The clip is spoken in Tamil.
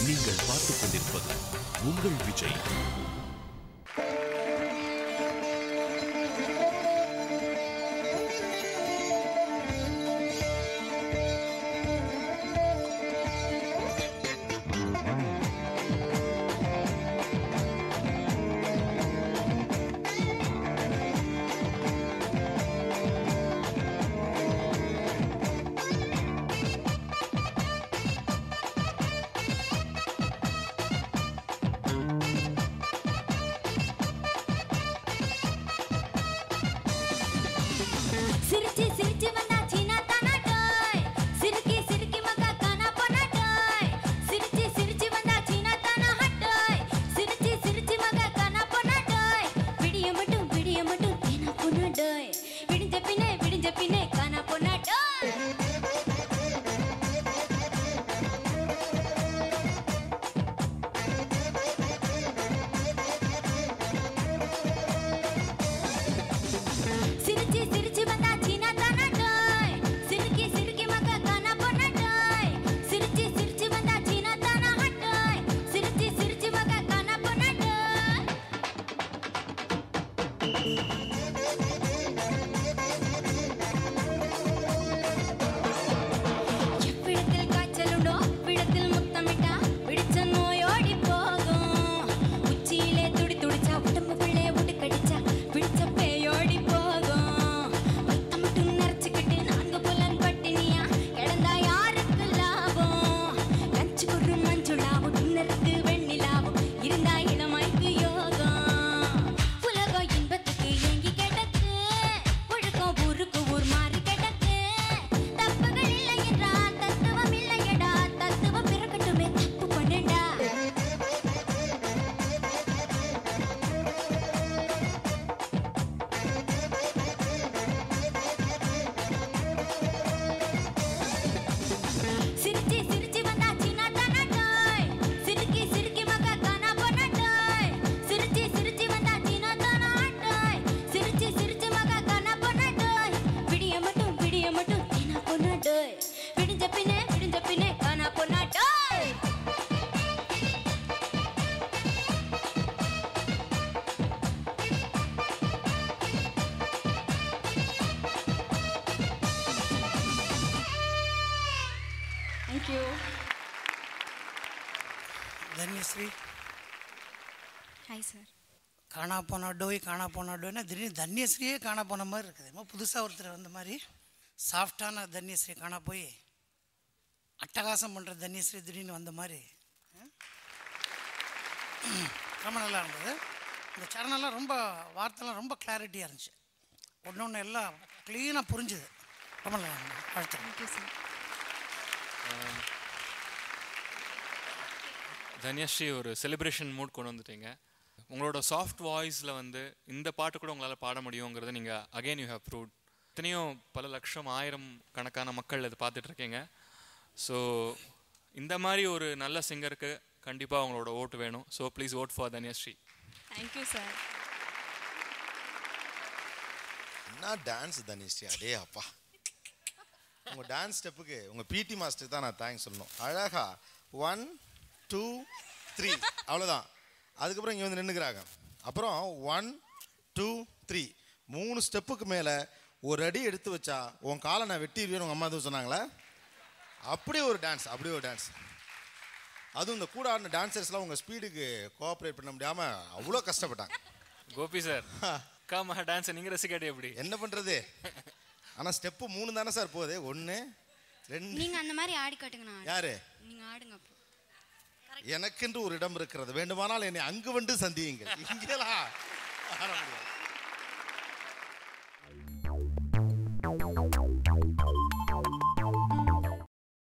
நீங்கள் பார்த்துக் கொண்டிருப்பது உங்கள் விஜய் சிரிச்சி சிரிச்சி வந்தா சீனா தானா டோய் சிரிக்கி சிரிக்கி மக்கா கானா போனா டோய் சிரிச்சி சிரிச்சி வந்தா சீனா தானா ஹட்டோய் சிரிச்சி சிரிச்சி மக்கா கானா போனா டோய் விடிய மட்டும் விடிய மட்டும் தேனா போனா டோய் விடிஞ்ச பின்னே விடிஞ்ச பின்னே கானா போனா டோய் சிரிச்சி சிரிச்சி வந்தா சீனா தானா டோய் சிரிக்கி சிரிக்கி மக்கா கானா போனா டோய் சிரிச்சி சிரிச்சி வந்தா சீனா தானா ஹட்டோய் சிரிச்சி சிரிச்சி மக்கா கானா போனா டோய் எவ்விடத்தில் காய்ச்சலுண்டோ அவ்விடத்தில் முத்தமிட்டா பிடிச்ச நோயோடி போகும் உச்சியிலே துடி துடிச்சா உடம்புக்குள்ளே உடுக்கடிச்சா பிடிச்ச பேயோடி போகும் வயித்த மட்டும் நரைச்சுக்கிட்டு நான்கு புலன் பட்டினியா கிடந்தா யாருக்கு லாபம் லஞ்சுக்கு ஒரு மஞ்சுளாவும் டின்னருக்கு வெண்ணிலாவும் இருந்தா இளமைக்கு யோகம் உலகம் இன்பத்துக்கு ஏங்கி கிடக்கு ஒழுக்கம் ஊருக்கு ஊர் மாறி கிடக்கு தப்புகள் இல்லை என்றா தத்துவம் இல்லையடா தத்துவம் பிறக்கட்டுமே தப்பு பண்ணேன்டா சிரிச்சி சிரிச்சி வந்தா சீனா தானா டோய் சிரிக்கி சிரிக்கி மக்கா கானா போனா டோய் சிரிச்சி சிரிச்சி வந்தா சீனா தானா டோய் சிரிச்சி சிரிச்சி மக்கா கானா போனா டோய் விடிய மட்டும் விடிய மட்டும் தேனா போனா டோய் விடிஞ்ச பின்னே விடிஞ்ச பின்னே கானா போனா டோய் Thank you. Dhanyashree Hi sir. காணா போன டோய் காணா போன டோய்னா திடீர்னு தன்யஸ்ரீயே காணா போன மாதிரி இருக்குது என்னமோ புதுசாக ஒருத்தர் வந்த மாதிரி சாஃப்டான தன்யஸ்ரீ காணா போய் அட்டகாசம் பண்ணுற தன்யஸ்ரீ திடீர்னு வந்த மாதிரி ம்? ரொம்ப நல்லா இருந்தது இந்த சரணெல்லாம் ரொம்ப வார்த்தைலாம் ரொம்ப கிளாரிட்டியாக இருந்துச்சு ஒன்று ஒன்று எல்லாம் க்ளீனாக புரிஞ்சுது ரொம்ப நல்லா இருந்தது வாழ்த்துக்கள் Thank you sir. தன்யஸ்ரீ ஒரு செலிப்ரேஷன் மூட் கொண்டு வந்துட்டீங்க உங்களோட சாஃப்ட் வாய்ஸில் வந்து இந்த பாட்டு கூட உங்களால் பாட முடியுங்கிறத நீங்கள் அகைன் யூ ஹேவ் ப்ரூவ்ட் எத்தனையோ பல லட்சம் ஆயிரம் கணக்கான மக்கள் இதை பார்த்துட்டு இருக்கீங்க ஸோ இந்த மாதிரி ஒரு நல்ல சிங்கருக்கு கண்டிப்பாக உங்களோட ஓட்டு வேணும் so please vote for Dhanyashree Thank you sir. என்ன டான்ஸ் தனிஷ்டி அடே அப்பா உங்க டான்ஸ் ஸ்டெப்புக்கு உங்க பிடி மாஸ்டருக்கு தான் நான் தேங்க்ஸ் சொல்லணும் அழகா ஒன் டூ த்ரீ அவ்வளோதான் அதுக்கப்புறம் இங்கே வந்து நின்றுக்கிறாங்க அப்புறம் ஒன் டூ த்ரீ மூணு ஸ்டெப்புக்கு மேலே ஒரு அடி எடுத்து வச்சா உன் காலை நான் வெட்டிடுவேன்னு உங்கள் அம்மா எதுவும் சொன்னாங்களே அப்படியே ஒரு டான்ஸ் அப்படியே ஒரு டான்ஸ் அதுவும் இந்த கூட ஆடின டான்சர்ஸ்லாம் உங்கள் ஸ்பீடுக்கு கோஆப்ரேட் பண்ண முடியாமல் அவ்வளோ கஷ்டப்பட்டாங்க கோபி சார் காமா டான்ஸை நீங்கள் ரசிக்காட்டி எப்படி என்ன பண்ணுறது ஆனால் ஸ்டெப்பு மூணு தானே சார் போகுது ஒன்று ரெண்டு நீங்க அந்த மாதிரி ஆடி காட்டுங்க நான் ஆடுறேன். யாரு நீங்க ஆடுங்க அப்போ எனக்கென்று ஒரு இடம் இருக்கிறது வேண்டுமானால் என்னை அங்கு வந்து சந்தியுங்கள் இங்கேலாம் ஆட முடியாது